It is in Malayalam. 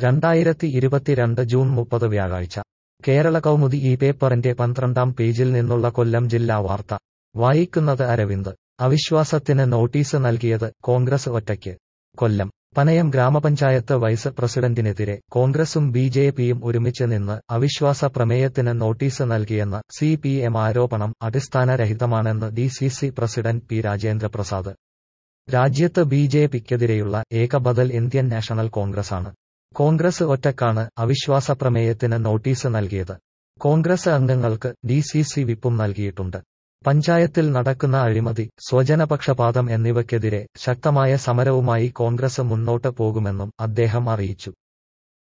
രണ്ടായിരത്തി ഇരുപത്തിരണ്ട് ജൂൺ മുപ്പത് വ്യാഴാഴ്ച കേരള കൗമുദി ഈ പേപ്പറിന്റെ പന്ത്രണ്ടാം പേജിൽ നിന്നുള്ള കൊല്ലം ജില്ലാ വാർത്ത വായിക്കുന്നത് അരവിന്ദ് അവിശ്വാസത്തിന് നോട്ടീസ് നൽകിയത് കോൺഗ്രസ് ഒറ്റയ്ക്ക് കൊല്ലം പനയം ഗ്രാമപഞ്ചായത്ത് വൈസ് പ്രസിഡന്റിനെതിരെ കോൺഗ്രസും ബി ജെ പിയും ഒരുമിച്ച് നിന്ന് അവിശ്വാസ പ്രമേയത്തിന് നോട്ടീസ് നൽകിയെന്ന സി പി എം ആരോപണം അടിസ്ഥാനരഹിതമാണെന്ന് D C C president P Rajendraprasad രാജ്യത്ത് ബി ജെ പിക്കെതിരെയുള്ള ഏക ബദൽ ഇന്ത്യൻ നാഷണൽ കോൺഗ്രസാണ് കോൺഗ്രസ് ഒറ്റക്കാണ് അവിശ്വാസ പ്രമേയത്തിന് നോട്ടീസ് നൽകിയത് കോൺഗ്രസ് അംഗങ്ങൾക്ക് ഡി സി സി വിപ്പും നൽകിയിട്ടുണ്ട് പഞ്ചായത്തിൽ നടക്കുന്ന അഴിമതി സ്വജനപക്ഷപാതം എന്നിവയ്ക്കെതിരെ ശക്തമായ സമരവുമായി കോൺഗ്രസ് മുന്നോട്ട് പോകുമെന്നും അദ്ദേഹം അറിയിച്ചു